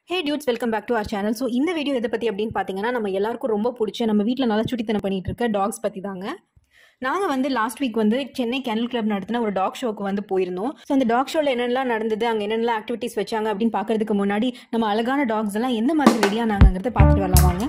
Hey dudes welcome back to our channel so இந்த video எதை பற்றி அப்படின்னு பார்த்தீங்கன்னா நம்ம எல்லாருக்கும் ரொம்ப பிடிச்ச நம்ம வீட்டில் நல்லா சுட்டித்தனம் பண்ணிட்டு இருக்க டாக்ஸ் பற்றி தாங்க நாங்கள் வந்து லாஸ்ட் வீக் வந்து சென்னை கேனல் கிளப் நடத்தின ஒரு டாக் ஷோக்கு வந்து போயிருந்தோம் ஸோ அந்த டாக் ஷோவில் என்னென்னலாம் நடந்தது அங்கே என்னென்னலாம் ஆக்டிவிட்டீஸ் வச்சாங்க அப்படின்னு பார்க்கறதுக்கு முன்னாடி நம்ம அழகான டாக்ஸ் எல்லாம் எந்த மாதிரி ரெடியானாங்கிறத பார்த்துட்டு வரலாம் வாங்க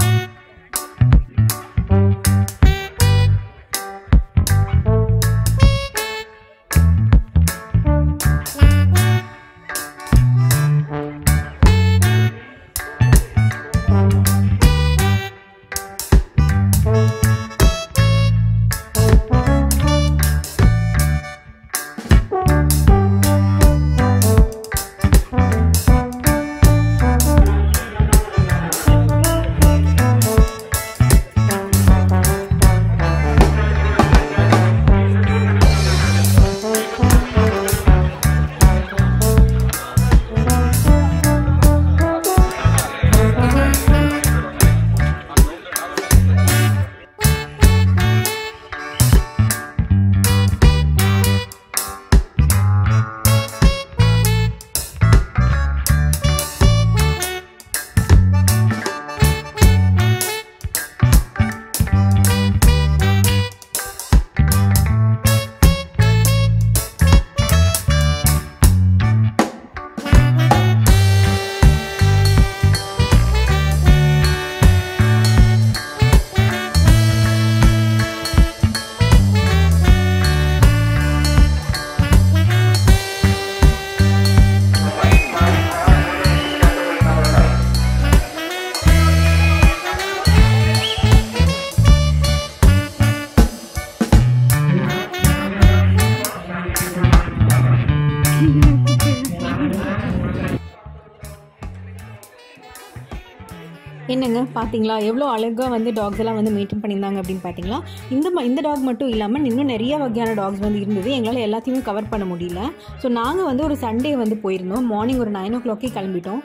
என்னங்க பார்த்தீங்களா எவ்வளோ அழகாக வந்து டாக்ஸ் எல்லாம் வந்து மெயின்டைன் பண்ணியிருந்தாங்க அப்படின்னு பார்த்தீங்களா இந்த ம- இந்த டாக் மட்டும் இல்லாமல் இன்னும் நிறைய வகையான டாக்ஸ் வந்து இருந்தது எங்களால் எல்லாத்தையுமே கவர் பண்ண முடியல ஸோ நாங்கள் வந்து ஒரு சண்டே வந்து போயிருந்தோம் மார்னிங் ஒரு நைன் ஓ கிளாக்கே கிளம்பிட்டோம்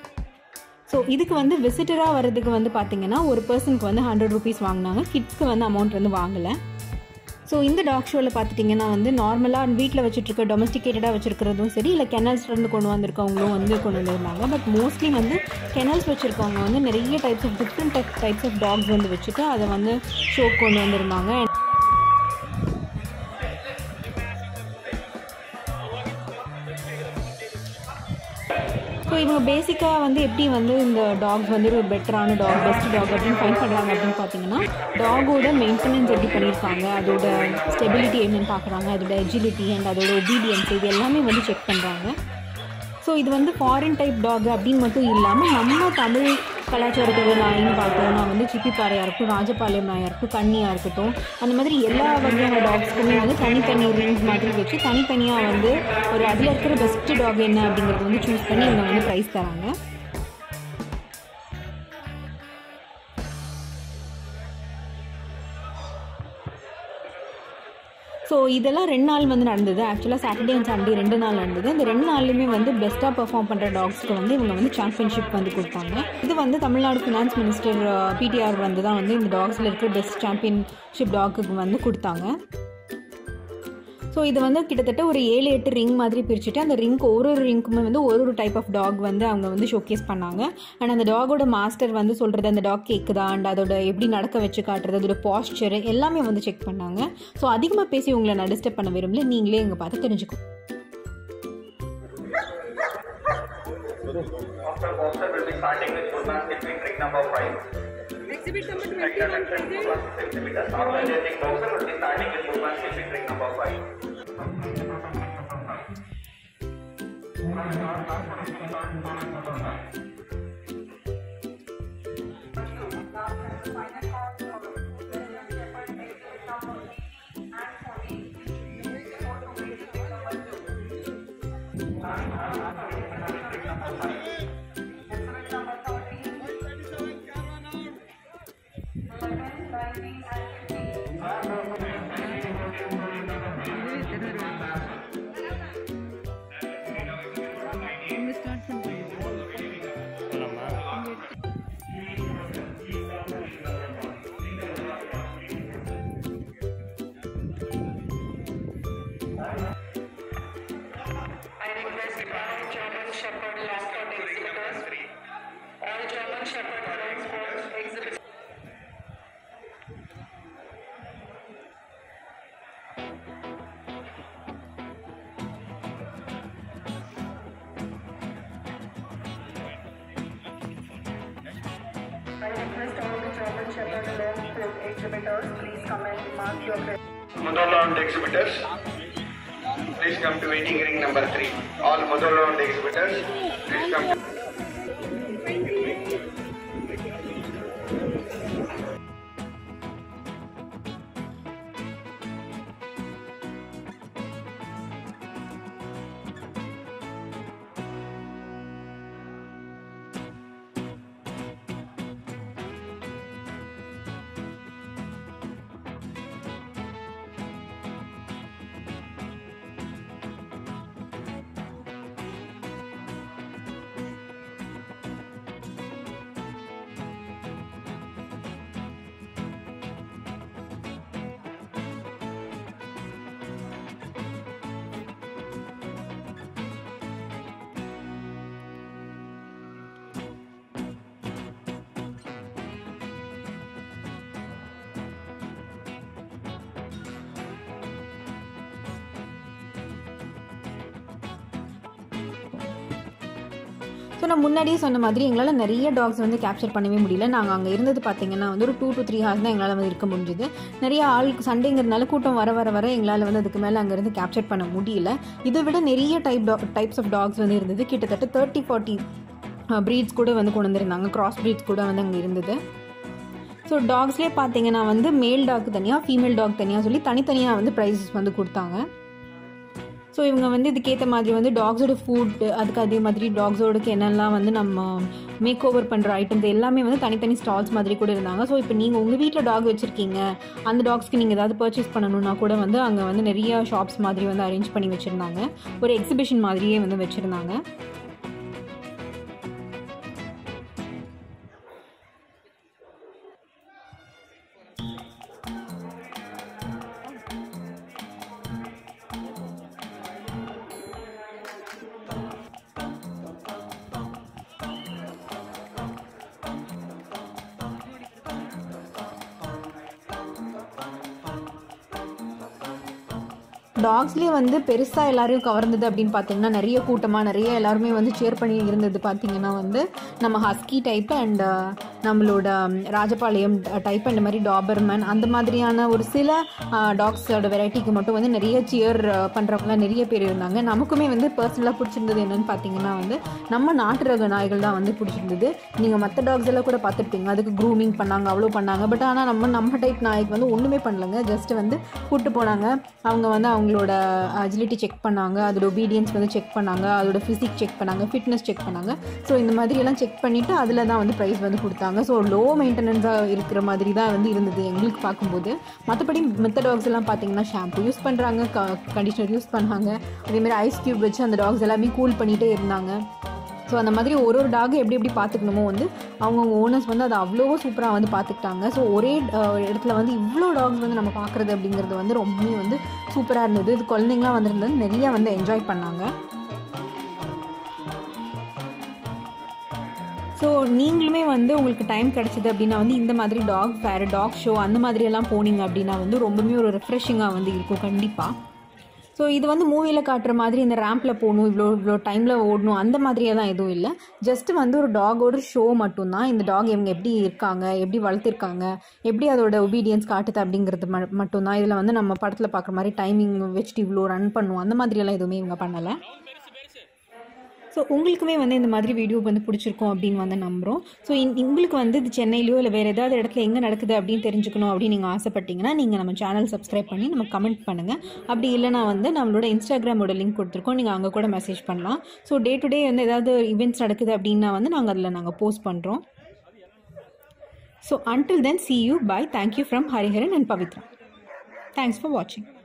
ஸோ இதுக்கு வந்து விசிட்டராக வர்றதுக்கு வந்து பார்த்தீங்கன்னா ஒரு பர்சனுக்கு வந்து ஹண்ட்ரட் ருபீஸ் வாங்கினாங்க கிட்ஸ்க்கு வந்து அமௌண்ட் வந்து வாங்கலை ஸோ இந்த டாக் ஷோவில் பார்த்துட்டிங்கன்னா வந்து நார்மலாக வீட்டில் வச்சுட்ருக்க டொமஸ்டிகேட்டடாக வச்சுருக்கிறதும் சரி இல்லை கெனல்ஸ்லேருந்து கொண்டு வந்திருக்கவங்களும் வந்து கொண்டு வந்திருந்தாங்க பட் மோஸ்ட்லி வந்து கெனல்ஸ் வச்சுருக்கவங்க வந்து நிறைய types of different type types of dogs வந்து வச்சுட்டு அதை வந்து ஷோக்கு கொண்டு வந்திருந்தாங்க ஸோ இவங்க பேசிக்காக வந்து எப்படி வந்து இந்த டாக்ஸ் வந்து ஒரு பெட்டரான டாக் பெஸ்ட் டாக் அப்படின்னு ஃபைன் பண்ணுறாங்க அப்படின்னு பார்த்தீங்கன்னா டாகோட மெயின்டெனன்ஸ் எப்படி பண்ணியிருக்காங்க அதோட ஸ்டெபிலிட்டி என்னன்னு பார்க்குறாங்க அதோட எஜிலிட்டி அண்ட் அதோட ஒபீடியன்ஸ் இது எல்லாமே வந்து செக் பண்ணுறாங்க ஸோ இது வந்து ஃபாரின் டைப் டாக் அப்படின்னு மட்டும் இல்லாமல் நம்ம தமிழ் கலாச்சாரத்தோட நாயின்னு பார்த்தோம்னா வந்து சிப்பிப்பாறையாக இருக்கட்டும் ராஜபாளையம் நாயாக இருக்கட்டும் கன்னியாக இருக்கட்டும் அந்த மாதிரி எல்லா வகையான டாக்ஸ்க்குமே வந்து தனித்தனி ரிங்ஸ் மாதிரி வச்சு தனித்தனியாக வந்து ஒரு அதில் இருக்கிற பெஸ்ட் டாக் என்ன அப்படிங்கிறது வந்து சூஸ் பண்ணி இவங்க வந்து ப்ரைஸ் தராங்க ஸோ இதெல்லாம் ரெண்டு நாள் வந்து நடந்தது ஆக்சுவலாக சாட்டர்டே அண்ட் சண்டே ரெண்டு நாள் நடந்தது இந்த ரெண்டு நாள்லையுமே வந்து பெஸ்ட்டாக பெர்ஃபார்ம் பண்ணுற டாக்ஸ்க்கு வந்து இவங்க வந்து சாம்பியன்ஷிப் வந்து கொடுத்தாங்க இது வந்து தமிழ்நாடு ஃபினான்ஸ் மினிஸ்டர் பிடிஆர் வந்து தான் வந்து இந்த டாக்ஸில் இருக்கிற பெஸ்ட் சாம்பியன்ஷிப் டாக்குக்கு வந்து கொடுத்தாங்க ஸோ இது வந்து கிட்டத்தட்ட ஒரு ஏழு எட்டு ரிங் மாதிரி பிரிச்சுட்டு அந்த ரிங்க்கு ஒரு ஒரு ரிங்க்குமே வந்து ஒரு ஒரு டைப் ஆஃப் டாக் வந்து அவங்க வந்து ஷோகேஸ் பண்ணாங்க அண்ட் அந்த டாகோட மாஸ்டர் வந்து சொல்கிறது அந்த டாக் கேட்குதா அண்ட் அதோட எப்படி நடக்க வச்சு காட்டுறது அதோட பாஸ்டர் எல்லாமே வந்து செக் பண்ணாங்க ஸோ அதிகமாக பேசி உங்களை நான் டிஸ்டர்ப் பண்ண விரும்பல நீங்களே இங்கே பார்த்து தெரிஞ்சுக்கோ After Boxer will be starting with Furman between ring number 5. Exhibit number Right, 21 attention, present. Furman exhibitor. Normalizing Boxer will be starting with Furman between ring number 5. இங்க start பண்றீங்க. request all the German Shepherd alone with exhibitors, please come and mark your presence. Motherland exhibitors, please come to waiting ring number three. All Motherland exhibitors, please come to. So நான் முன்னாடியே சொன்ன மாதிரி எங்களால் நிறைய tax வந்து capture பண்ணவே முடியல நாங்கள் அங்கே இருந்தது பார்த்தீங்கன்னா வந்து ஒரு டூ டு த்ரீ ஹவர்ஸ் தான் எங்களால் வந்து இருக்க முடிஞ்சுது நிறைய ஆள் சண்டேங்கிறதுனால கூட்டம் வர வர வர எங்களால் வந்து அதுக்கு மேலே அங்கேருந்து கேப்சர் பண்ண முடியல இதை விட நிறைய type dog types of dogs வந்து இருந்தது கிட்டத்தட்ட தேர்ட்டி ஃபார்ட்டி ப்ரீட்ஸ் கூட வந்து கொண்டு வந்திருந்தாங்க கிராஸ் ப்ரீட்ஸ் கூட வந்து அங்கே இருந்தது ஸோ டாக்ஸ்லேயே பார்த்தீங்கன்னா வந்து மேல் டாக் தனியாக ஃபீமேல் டாக் தனியாக சொல்லி தனித்தனியாக வந்து ப்ரைஸஸ் வந்து கொடுத்தாங்க ஸோ இவங்க வந்து இதுக்கேற்ற மாதிரி வந்து டாக்ஸோட ஃபுட் அதுக்கு அதே மாதிரி டாக்ஸோடுக்கு என்னெல்லாம் வந்து நம்ம மேக் ஓவர் பண்ணுற ஐட்டம்ஸ் எல்லாமே வந்து தனித்தனி ஸ்டால்ஸ் மாதிரி கூட இருந்தாங்க ஸோ இப்போ நீங்கள் உங்கள் வீட்டில் டாக் வச்சுருக்கீங்க அந்த டாக்ஸ்க்கு நீங்கள் ஏதாவது பர்ச்சேஸ் பண்ணணும்னா கூட வந்து அங்கே வந்து நிறைய ஷாப்ஸ் மாதிரி வந்து அரேஞ்ச் பண்ணி வச்சுருந்தாங்க ஒரு எக்ஸிபிஷன் மாதிரியே வந்து வச்சுருந்தாங்க டாக்ஸ்லேயே வந்து பெருசாக எல்லாரையும் கவர்ந்தது அப்படின்னு பார்த்தீங்கன்னா நிறைய கூட்டமாக நிறைய எல்லாருமே வந்து சேர் பண்ணி இருந்தது பார்த்தீங்கன்னா வந்து நம்ம ஹஸ்கி டைப் அண்ட் நம்மளோட ராஜபாளையம் டைப் அந்த மாதிரி டாபர்மேன் அந்த மாதிரியான ஒரு சில டாக்ஸோட வெரைட்டிக்கு மட்டும் வந்து நிறைய சியர் பண்ணுறவங்களாம் நிறைய பேர் இருந்தாங்க நமக்குமே வந்து பர்சனலாக பிடிச்சிருந்தது என்னன்னு பார்த்தீங்கன்னா வந்து நம்ம நாட்டு ரக நாய்கள் தான் வந்து பிடிச்சிருந்தது நீங்கள் மற்ற டாக்ஸ் எல்லாம் கூட பார்த்துருப்பீங்க அதுக்கு க்ரூமிங் பண்ணாங்க அவ்வளோ பண்ணாங்க பட் ஆனால் நம்ம நம்ம டைப் நாய்க்கு வந்து ஒன்றுமே பண்ணலங்க ஜஸ்ட் வந்து கூப்பிட்டு போனாங்க அவங்க வந்து அவங்களோட அஜிலிட்டி செக் பண்ணாங்க அதோட ஒபீடியன்ஸ் வந்து செக் பண்ணாங்க அதோட ஃபிசிக் செக் பண்ணாங்க ஃபிட்னஸ் செக் பண்ணாங்க ஸோ இந்த மாதிரி எல்லாம் செக் பண்ணிவிட்டு அதில் தான் வந்து ப்ரைஸ் வந்து கொடுத்தாங்க ஸோ லோ மெயின்டெனன்ஸாக இருக்கிற மாதிரி தான் வந்து இருந்தது எங்களுக்கு பார்க்கும்போது மற்றபடி மித்த டாக்ஸ் எல்லாம் பார்த்தீங்கன்னா ஷாம்பு யூஸ் பண்ணுறாங்க க கண்டிஷனர் யூஸ் பண்ணாங்க அதேமாதிரி ஐஸ் க்யூப் வச்சு அந்த டாக்ஸ் எல்லாமே கூல் பண்ணிகிட்டே இருந்தாங்க ஸோ அந்த மாதிரி ஒரு ஒரு டாக் எப்படி எப்படி பார்த்துக்கணுமோ வந்து அவங்கவுங்க ஓனர்ஸ் வந்து அதை அவ்வளோ சூப்பராக வந்து பார்த்துக்கிட்டாங்க ஸோ ஒரே அஹ், இடத்துல வந்து இவ்வளோ டாக்ஸ் வந்து நம்ம பார்க்குறது அப்படிங்கிறது வந்து ரொம்பவே வந்து சூப்பராக இருந்தது இது குழந்தைங்களாம் வந்திருந்தது நிறைய வந்து என்ஜாய் பண்ணாங்க ஸோ நீங்களுமே வந்து உங்களுக்கு டைம் கிடச்சிது அப்படின்னா வந்து இந்த மாதிரி டாக் ஃபேர் டாக் ஷோ அந்த மாதிரி எல்லாம் போனீங்க அப்படின்னா வந்து ரொம்பவுமே ஒரு ரெஃப்ரெஷிங்காக வந்து இருக்கும் கண்டிப்பாக ஸோ இது வந்து மூவியில் காட்டுற மாதிரி இந்த ரேம்பில் போகணும் இவ்வளோ இவ்வளோ டைமில் ஓடணும் அந்த மாதிரியே தான் எதுவும் இல்லை ஜஸ்ட் வந்து ஒரு டாகோட ஷோ மட்டும்தான் இந்த டாக் இவங்க எப்படி இருக்காங்க எப்படி வளர்த்திருக்காங்க எப்படி அதோட ஒபீடியன்ஸ் காட்டுது அப்படிங்கிறது ம மட்டும்தான் இதில் வந்து நம்ம படத்தில் பார்க்குற மாதிரி டைமிங் வச்சுட்டு இவ்வளோ ரன் பண்ணுவோம் அந்த மாதிரியெல்லாம் எதுவுமே இவங்க பண்ணலை ஸோ உங்களுக்குமே வந்து இந்த மாதிரி வீடியோ வந்து பிடிச்சிருக்கும் அப்படின்னு வந்து நம்புகிறோம் ஸோ உங்களுக்கு வந்து இது சென்னையிலையோ இல்லை வேறு ஏதாவது இடத்துல எங்கே நடக்குது அப்படின்னு தெரிஞ்சுக்கணும் அப்படின்னு நீங்கள் ஆசைப்பட்டீங்கன்னா நீங்கள் நம்ம சேனல் சப்ஸ்கிரைப் பண்ணி நம்ம கமெண்ட் பண்ணுங்கள் அப்படி இல்லைனா வந்து நம்மளோட இன்ஸ்டாகிராமோட லிங்க் கொடுத்துருக்கோம் நீங்கள் அங்கே கூட மெசேஜ் பண்ணலாம் ஸோ டே டு டே வந்து ஏதாவது இவெண்ட்ஸ் நடக்குது அப்படின்னா வந்து நாங்கள் அதில் நாங்கள் போஸ்ட் பண்ணுறோம் so until then see you bye thank you from Hariharan and Pavithra thanks for வாட்சிங்